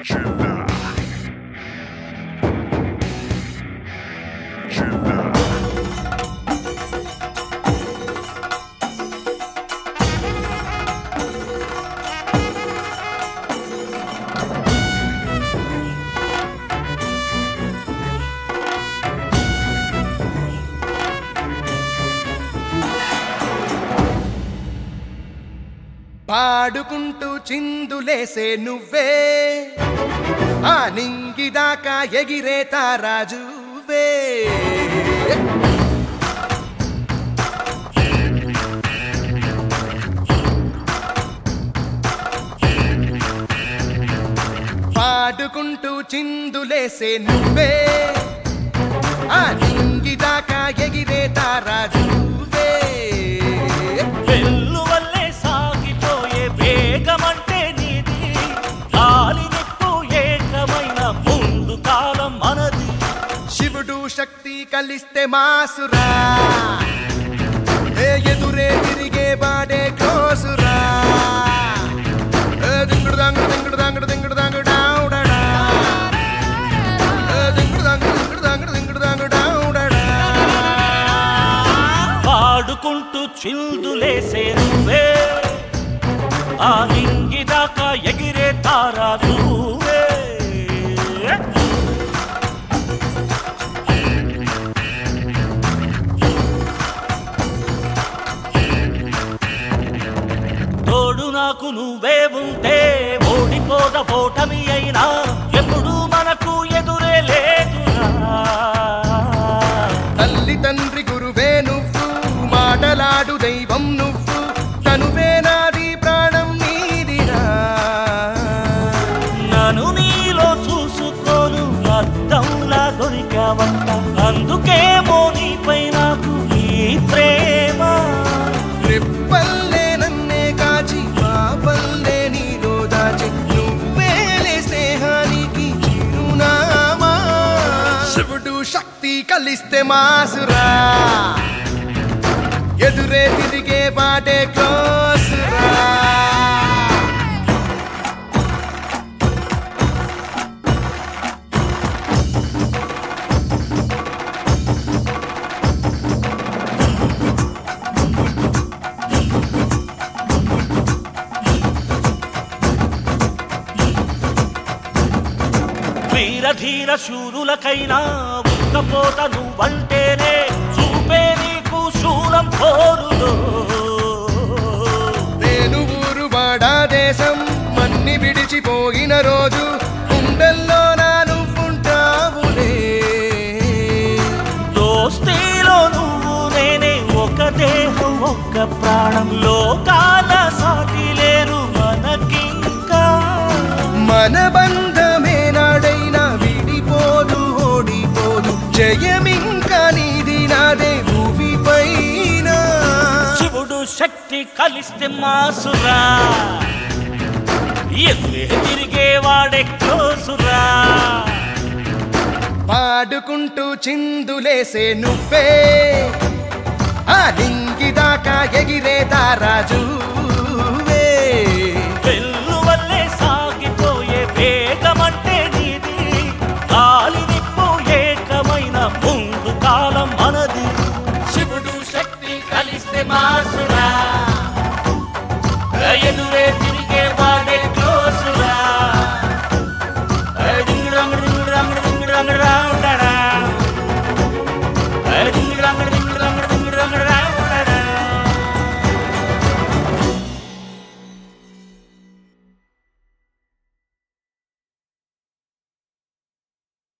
Chilla. Chilla. పాడుకుంటూ చిందులేసే నువ్వే ఆ నింగిదాకా ఎగిరే తారాజువే పాడుకుంటూ చిందులేసే నువ్వే ఆ నింగిదాకా ఎగిరే తారాజువే వెల్లువల్లే సాగిపోయే వేగమంటే నీది గాలి నిప్పు ఏకమైన ముందు కాలం మనది శివుడు శక్తి కలిస్తే మాసురా ఏ ఎదురే తిరిగే వాడే కోసురా ఏ దింగుడు దాంగుడు దింగుడు దాంగుడు దింగుడు దాంగుడు డావుడడా. ఏ దింగుడు దాంగుడు దింగుడు దాంగుడు దింగుడు దాంగుడు డావుడడా. పాడుకుంటూ చిందులేసే నువ్వే ఆ నింగిదాకా ఎగిరే తారా నువ్వే తోడు నాకు నువ్వే ఉంటే ఓడిపోద ఓటమి అయినా ఎప్పుడు మనకు ఎదురే లేదురా తల్లి తండ్రి గురువే నువ్వు మాటలాడు దైవం నువ్వు తనువే నాది ప్రాణం నీదిరా నన్ను నీలో చూసుకోను అద్దంలా దొరికావంట అందుకేమో నీపై నాకు ఈ ప్రేమ రెప్పల్లే నన్నే కాచి పాపల్లే నీలో దాచి నువ్వేలే స్నేహానికి చిరునామా శివుడు శక్తి కలిస్తే మాసురా ఎదురే తిరిగే వాడే క్లోసురా వీరధీర శూరులకైనా ఉక్కపోత నువ్వంటేనే చూపే నీకు శూలం పోరులో నేను ఊరు వాడా దేశం మన్ని విడిచిపోయిన రోజు గుండెల్లో నా నువ్వుంటావులే దోస్తీలో నువ్వు నేనే ఒక దేహం ఒక్క ప్రాణం లోకాల సాటి లేరు మనకింకా మన బంధమే నాడైనా విడిపోదు ఓడిపోదు జయమింకా నీది నాదే భూమి పైన శివుడు శక్తి కలిస్తే మాసురా ఎదురే తిరిగేవాడే క్లోసురా పాడుకుంటూ చిందులేసే నువ్వే ఆ లింగిదాకా ఎగిరే తారాజువే వెల్లువల్లే సాగిపోయే వేగమంటే నీది గాలి నిప్పు ఏకమైన ముందు కాలం మనది శివుడు శక్తి కలిస్తే మాసురా ఎదురు